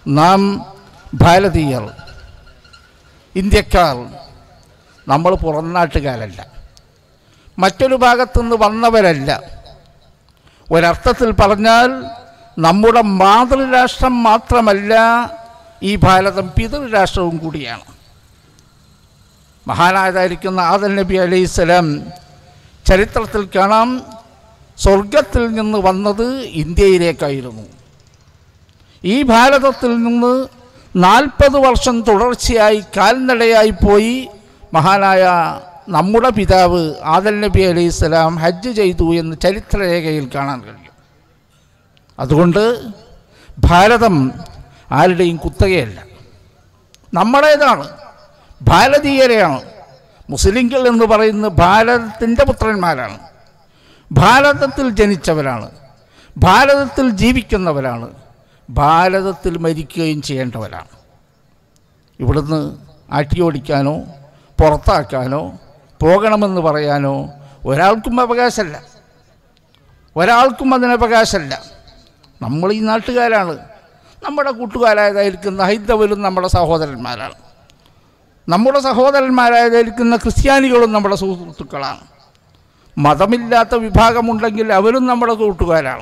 നാം ഭാരതീയർ ഇന്ത്യക്കാർ നമ്മൾ പുറം നാട്ടുകാരല്ല മറ്റൊരു ഭാഗത്തുനിന്ന് വന്നവരല്ല ഒരർത്ഥത്തിൽ പറഞ്ഞാൽ നമ്മുടെ മാതൃരാഷ്ട്രം മാത്രമല്ല ഈ ഭാരതം പിതൃരാഷ്ട്രവും കൂടിയാണ് മഹാനായതായിരിക്കുന്ന ആദൽ നബി അലൈഹിസ്സലാം ചരിത്രത്തിൽ കാണാം സ്വർഗത്തിൽ നിന്ന് വന്നത് ഇന്ത്യയിലേക്കായിരുന്നു ഈ ഭാരതത്തിൽ നിന്ന് നാൽപ്പത് വർഷം തുടർച്ചയായി കാൽനടയായി പോയി മഹാനായ നമ്മുടെ പിതാവ് ആദൽ നബി അലൈഹി സ്വലാം ഹജ്ജ് ചെയ്തു എന്ന് ചരിത്രരേഖയിൽ കാണാൻ കഴിയും അതുകൊണ്ട് ഭാരതം ആരുടെയും കുത്തകയല്ല നമ്മുടേതാണ് ഭാരതീയരെയാണ് മുസ്ലിങ്ങൾ എന്ന് പറയുന്ന ഭാരതത്തിൻ്റെ പുത്രന്മാരാണ് ഭാരതത്തിൽ ജനിച്ചവരാണ് ഭാരതത്തിൽ ജീവിക്കുന്നവരാണ് ഭാരതത്തിൽ മരിക്കുകയും ചെയ്യേണ്ടവരാണ് ഇവിടുന്ന് ആട്ടിയോടിക്കാനോ പുറത്താക്കാനോ പോകണമെന്ന് പറയാനോ ഒരാൾക്കും അവകാശമല്ല ഒരാൾക്കും അതിന് അവകാശമല്ല നമ്മൾ ഈ നാട്ടുകാരാണ് നമ്മുടെ കൂട്ടുകാരായതായിരിക്കുന്ന ഹൈന്ദവരും നമ്മുടെ സഹോദരന്മാരാണ് നമ്മുടെ സഹോദരന്മാരായതായിരിക്കുന്ന ക്രിസ്ത്യാനികളും നമ്മുടെ സുഹൃത്തുക്കളാണ് മതമില്ലാത്ത വിഭാഗമുണ്ടെങ്കിൽ അവരും നമ്മുടെ കൂട്ടുകാരാണ്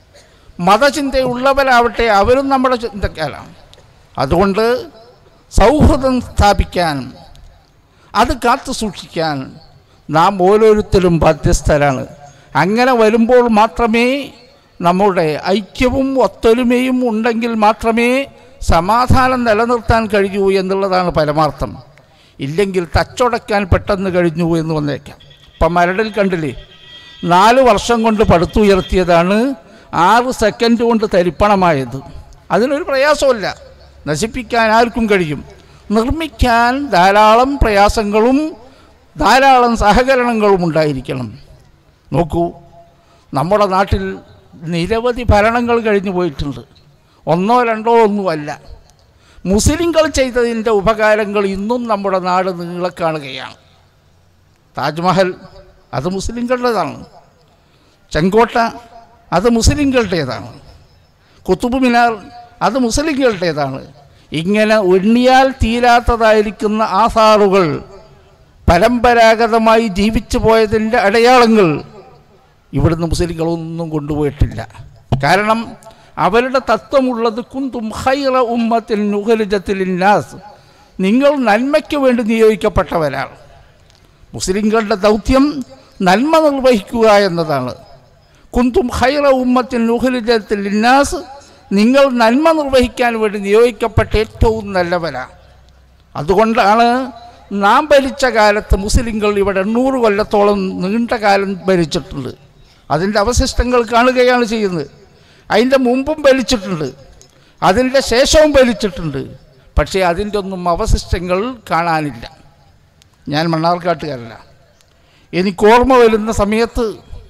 മതചിന്തയുള്ളവരാവട്ടെ അവരും നമ്മുടെ ചിന്തക്കാരാണ് അതുകൊണ്ട് സൗഹൃദം സ്ഥാപിക്കാൻ അത് കാത്തു സൂക്ഷിക്കാൻ നാം ഓരോരുത്തരും ബാധ്യസ്ഥരാണ് അങ്ങനെ വരുമ്പോൾ മാത്രമേ നമ്മുടെ ഐക്യവും ഒത്തൊരുമയും ഉണ്ടെങ്കിൽ മാത്രമേ സമാധാനം നിലനിർത്താൻ കഴിയൂ എന്നുള്ളതാണ് പരമാർത്ഥം ഇല്ലെങ്കിൽ തച്ചുടയ്ക്കാൻ പെട്ടെന്ന് കഴിഞ്ഞു എന്ന് വന്നേക്കാം ഇപ്പം മരടിൽ കണ്ടില്ലേ നാല് വർഷം കൊണ്ട് പടുത്തുയർത്തിയതാണ് ആറ് സെക്കൻഡ് കൊണ്ട് തരിപ്പണമായത് അതിനൊരു പ്രയാസമില്ല നശിപ്പിക്കാൻ ആർക്കും കഴിയും നിർമ്മിക്കാൻ ധാരാളം പ്രയാസങ്ങളും ധാരാളം സഹകരണങ്ങളും ഉണ്ടായിരിക്കണം നോക്കൂ നമ്മുടെ നാട്ടിൽ നിരവധി ഭരണങ്ങൾ കഴിഞ്ഞു പോയിട്ടുണ്ട് ഒന്നോ രണ്ടോ ഒന്നുമല്ല മുസ്ലിങ്ങൾ ചെയ്തതിൻ്റെ ഉപകാരങ്ങൾ ഇന്നും നമ്മുടെ നാട് നീളെ കാണുകയാണ് താജ്മഹൽ അത് മുസ്ലിങ്ങളുടേതാണ് ചെങ്കോട്ട അത് മുസ്ലിങ്ങളുടേതാണ് കുത്തുബ് മിനാർ അത് മുസ്ലിങ്ങളുടേതാണ് ഇങ്ങനെ എണ്ണിയാൽ തീരാത്തതായിരിക്കുന്ന ആധാറുകൾ പരമ്പരാഗതമായി ജീവിച്ചു പോയതിൻ്റെ അടയാളങ്ങൾ ഇവിടുന്ന് മുസ്ലിങ്ങളൊന്നും കൊണ്ടുപോയിട്ടില്ല കാരണം അവരുടെ തത്വമുള്ളത് കുന്തും ഹൈറ ഉമ്മത്തിൽ നുഹരിജത്തിൽ നാസ് നിങ്ങൾ നന്മയ്ക്ക് വേണ്ടി നിയോഗിക്കപ്പെട്ടവരാണ് മുസ്ലിങ്ങളുടെ ദൗത്യം നന്മ നിർവഹിക്കുക എന്നതാണ് കുന്തും ഹൈറ ഉമ്മത്തിൽ നുഹരിജത്തിൽ നാസ് നിങ്ങൾ നന്മ നിർവഹിക്കാൻ വേണ്ടി നിയോഗിക്കപ്പെട്ട ഏറ്റവും നല്ലവരാണ് അതുകൊണ്ടാണ് നാം ഭരിച്ച കാലത്ത് മുസ്ലിങ്ങൾ ഇവിടെ എണ്ണൂറ് കൊല്ലത്തോളം നീണ്ട കാലം ഭരിച്ചിട്ടുണ്ട് അതിൻ്റെ അവശിഷ്ടങ്ങൾ കാണുകയാണ് ചെയ്യുന്നത് അതിൻ്റെ മുമ്പും ഭരിച്ചിട്ടുണ്ട് അതിൻ്റെ ശേഷവും ഭരിച്ചിട്ടുണ്ട് പക്ഷേ അതിൻ്റെ ഒന്നും അവശിഷ്ടങ്ങൾ കാണാനില്ല ഞാൻ മണ്ണാർക്കാട്ടുകാരല്ല എനിക്ക് ഓർമ്മ വരുന്ന സമയത്ത്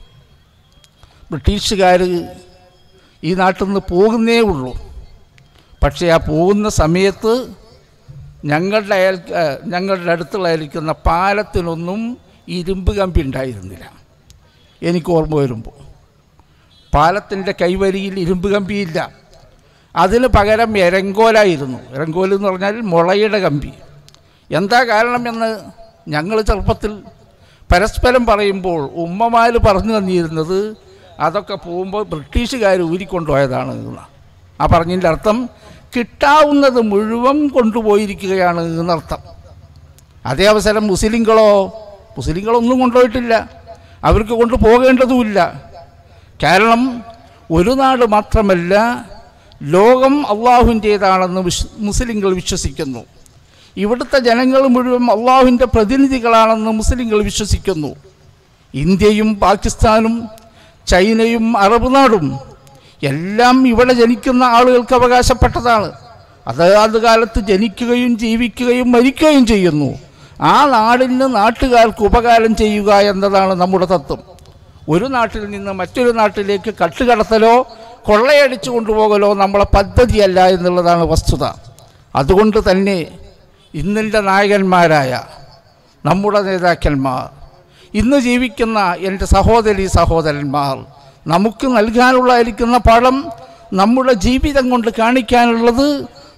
ബ്രിട്ടീഷുകാർ ഈ നാട്ടിൽ നിന്ന് പോകുന്നേ ഉള്ളൂ പക്ഷേ ആ പോകുന്ന സമയത്ത് ഞങ്ങളുടെ അയൽ ഏഹ് ഞങ്ങളുടെ അടുത്തുള്ളായിരിക്കുന്ന പാലത്തിനൊന്നും ഇരുമ്പ് കമ്പി ഉണ്ടായിരുന്നില്ല എനിക്ക് ഓർമ്മ വരുമ്പോൾ പാലത്തിൻ്റെ കൈവരിയിൽ ഇരുമ്പ് കമ്പിയില്ല അതിന് പകരം എരങ്കോലായിരുന്നു എരങ്കോൽ എന്ന് പറഞ്ഞാൽ മുളയുടെ കമ്പി എന്താ കാരണമെന്ന് ഞങ്ങൾ ചെറുപ്പത്തിൽ പരസ്പരം പറയുമ്പോൾ ഉമ്മമാർ പറഞ്ഞു തന്നിരുന്നത് അതൊക്കെ പോകുമ്പോൾ ബ്രിട്ടീഷുകാർ ഊരിക്കൊണ്ടുപോയതാണ് എന്നാണ് ആ പറഞ്ഞതിൻ്റെ അർത്ഥം കിട്ടാവുന്നത് മുഴുവൻ കൊണ്ടുപോയിരിക്കുകയാണ് എന്നർത്ഥം അതേ അവസരം മുസ്ലിങ്ങളോ മുസ്ലിങ്ങളൊന്നും കൊണ്ടുപോയിട്ടില്ല അവർക്ക് കൊണ്ടുപോകേണ്ടതുമില്ല കാരണം ഒരു നാട് മാത്രമല്ല ലോകം അള്ളാഹുവിൻ്റേതാണെന്ന് വിശ് മുസ്ലിങ്ങൾ വിശ്വസിക്കുന്നു ഇവിടുത്തെ ജനങ്ങൾ മുഴുവൻ അള്ളാഹുവിൻ്റെ പ്രതിനിധികളാണെന്ന് മുസ്ലിങ്ങൾ വിശ്വസിക്കുന്നു ഇന്ത്യയും പാകിസ്ഥാനും ചൈനയും അറബ് നാടും എല്ലാം ഇവിടെ ജനിക്കുന്ന ആളുകൾക്ക് അവകാശപ്പെട്ടതാണ് അതാത് കാലത്ത് ജനിക്കുകയും ജീവിക്കുകയും മരിക്കുകയും ചെയ്യുന്നു ആ നാടിന് നാട്ടുകാർക്ക് ഉപകാരം ചെയ്യുക എന്നതാണ് നമ്മുടെ തത്വം ഒരു നാട്ടിൽ നിന്ന് മറ്റൊരു നാട്ടിലേക്ക് കട്ടുകടത്തലോ കൊള്ളയടിച്ചു കൊണ്ടുപോകലോ നമ്മളെ പദ്ധതിയല്ല എന്നുള്ളതാണ് വസ്തുത അതുകൊണ്ട് തന്നെ ഇന്നിൻ്റെ നായകന്മാരായ നമ്മുടെ നേതാക്കന്മാർ ഇന്ന് ജീവിക്കുന്ന എൻ്റെ സഹോദരി സഹോദരന്മാർ നമുക്ക് നൽകാനുള്ളതായിരിക്കുന്ന പണം നമ്മുടെ ജീവിതം കൊണ്ട് കാണിക്കാനുള്ളത്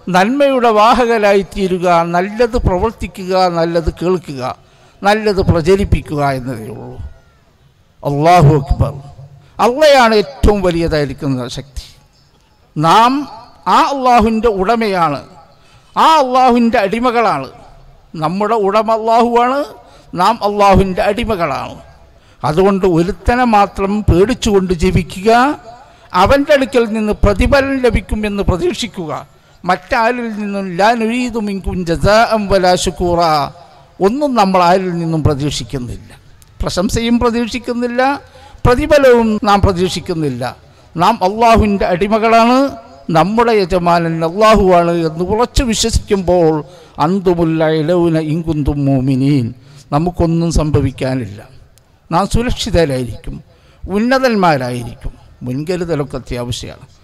നന്മയുടെ വാഹകരായിത്തീരുക നല്ലത് പ്രവർത്തിക്കുക നല്ലത് കേൾക്കുക നല്ലത് പ്രചരിപ്പിക്കുക എന്നതേ ഉള്ളൂ അള്ളാഹു അക്ബർ അള്ളയാണ് ഏറ്റവും വലിയതായിരിക്കുന്ന ശക്തി നാം ആ അള്ളാഹുവിൻ്റെ ഉടമയാണ് ആ അള്ളാഹുവിൻ്റെ അടിമകളാണ് നമ്മുടെ ഉടമ അള്ളാഹുവാണ് നാം അള്ളാഹുവിൻ്റെ അടിമകളാണ് അതുകൊണ്ട് ഒരുത്തനെ മാത്രം പേടിച്ചുകൊണ്ട് ജീവിക്കുക അവൻ്റെ അടുക്കൽ നിന്ന് പ്രതിഫലം ലഭിക്കുമെന്ന് പ്രതീക്ഷിക്കുക മറ്റാരിൽ നിന്നും ലാ നുരീതുമിങ്കും ജസാഅം വലാ ശുക്കൂറ ഒന്നും നമ്മൾ ആരിൽ നിന്നും പ്രതീക്ഷിക്കുന്നില്ല പ്രശംസയും പ്രതീക്ഷിക്കുന്നില്ല പ്രതിഫലവും നാം പ്രതീക്ഷിക്കുന്നില്ല നാം അള്ളാഹുവിൻ്റെ അടിമകളാണ് നമ്മുടെ യജമാനൻ അള്ളാഹുവാണ് എന്ന് ഉറച്ചു വിശ്വസിക്കുമ്പോൾ അന്തുമുല്ല ഇലവുന ഇങ്കുന്തും മോമിനീൻ നമുക്കൊന്നും സംഭവിക്കാനില്ല നാം സുരക്ഷിതരായിരിക്കും ഉന്നതന്മാരായിരിക്കും മുൻകരുതലൊക്കെ അത്യാവശ്യമാണ്